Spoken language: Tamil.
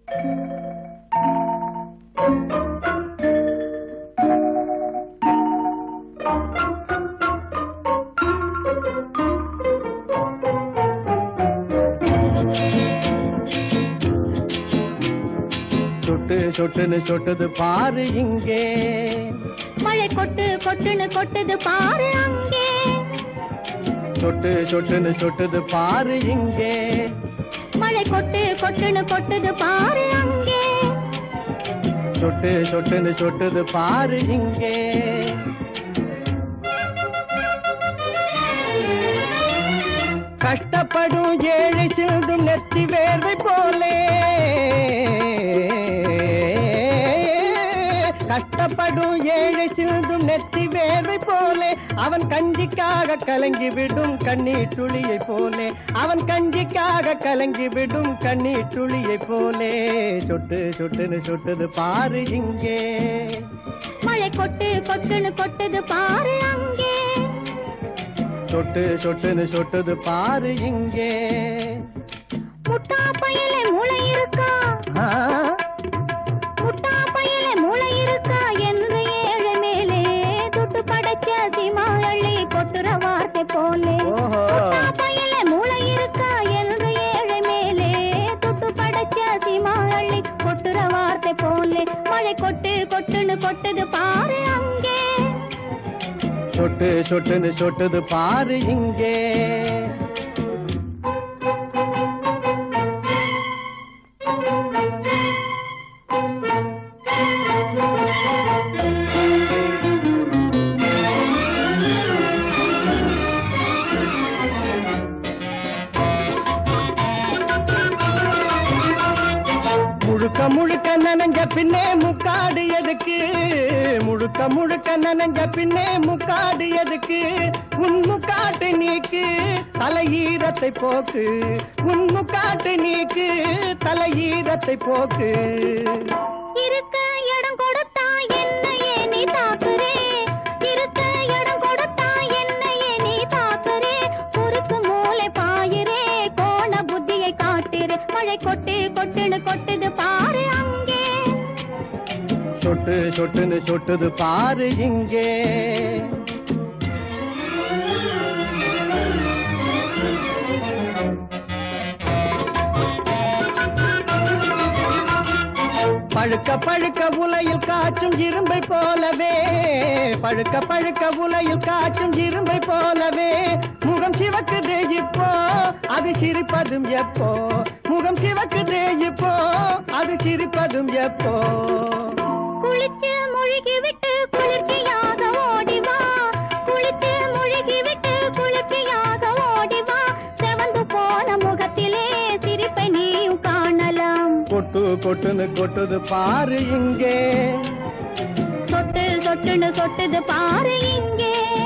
சொட்டு சொட்டுன்னு சொட்டுது பாரு இங்கே மழை கொட்டு கொட்டுன்னு கொட்டுது பாரு அங்கே சொட்டு சொட்டுன்னு சொட்டுது பாரு இங்கே மழை கொட்டு கொட்டுன்னு கொட்டுது பாரு அங்கே சொட்டு சொட்டுன்னு சொட்டுது பாரு இங்கே கஷ்டப்படும் ஏழை சிந்தும் நெத்தி வேர்வை போலே கஷ்டப்படும் ஏழை சிந்தும் நெத்தி வேர்வை போலே அவன் கஞ்சிக்காக கலங்கி விடும் கண்ணீர் துளியை போலே அவன் கஞ்சிக்காக கலங்கி விடும் கண்ணீர் துளியை போலே சொட்டு சொட்டுன்னு சொட்டுது பாரு இங்கே மழை கொட்டு கொட்டுன்னு கொட்டுது பாரு அங்கே சொட்டு சொட்டுன்னு சொட்டுது பாரு இங்கே முட்டா பையலே மூளை இருக்கா ஆ, முட்டா பையலே மூளை இருக்கா என்று ஏழை மேலே துட்டு படைச்ச சீமா அள்ளி கொட்டுற வார்த்தை போலே ஓஹோ. முட்டா பையலே மூளை இருக்கா என்று ஏழை மேலே துட்டு படைச்ச சீமா அள்ளி கொட்டுற வார்த்தை போலே மழை கொட்டு கொட்டுன்னு கொட்டுது பாரு அங்கே சொட்டு சொட்டுன்னு சொட்டுது பாரு இங்கே முழுக்க முழுக்க நனைஞ்ச பின்னே முக்காடு எதுக்கு முழுக்க முழுக்க நனைஞ்ச பின்னே முக்காடு எதுக்கு உன் முக்காட்டு நீக்கு தலையீரத்தை போக்கு உன் முக்காட்டு நீக்கு தலையீரத்தை போக்கு இருக்க இடம் கொடுத்தா என்னையே நீ தாக்குறே இருக்க இடம் கொடுத்தா என்னையே நீ தாக்குறே குறுக்கு மூளை பாயிரே கோண புத்தியை காட்டுறே மழை கொட்டு கொட்டுன்னு கொட்டுது பாரு அங்கே சொட்டு சொட்டுன்னு சொட்டுது பாரு இங்கே பழுக்க பழுக்க உலையில் காற்றும் இரும்பை போலவே பழுக்க பழுக்க உலையில் காற்றும் இரும்பை போலவே முகம் சிவக்குது இப்போ அது சிரிப்பதும் எப்போ முகம் சிவக்குது இப்போ அது சிரிப்பதும் எப்போ குளிச்சு முழுகி விட்டு குளிர்ச்சியாக ஓடி வா குளிச்சு முழுகி விட்டு குளிர்ச்சியாக ஓடி வா செவந்து போன முகத்திலே சிரிப்பை நீயும் காணலாம் கொட்டு கொட்டுன்னு கொட்டுது பாரு இங்கே சொட்டு சொட்டுன்னு சொட்டுது பாரு இங்கே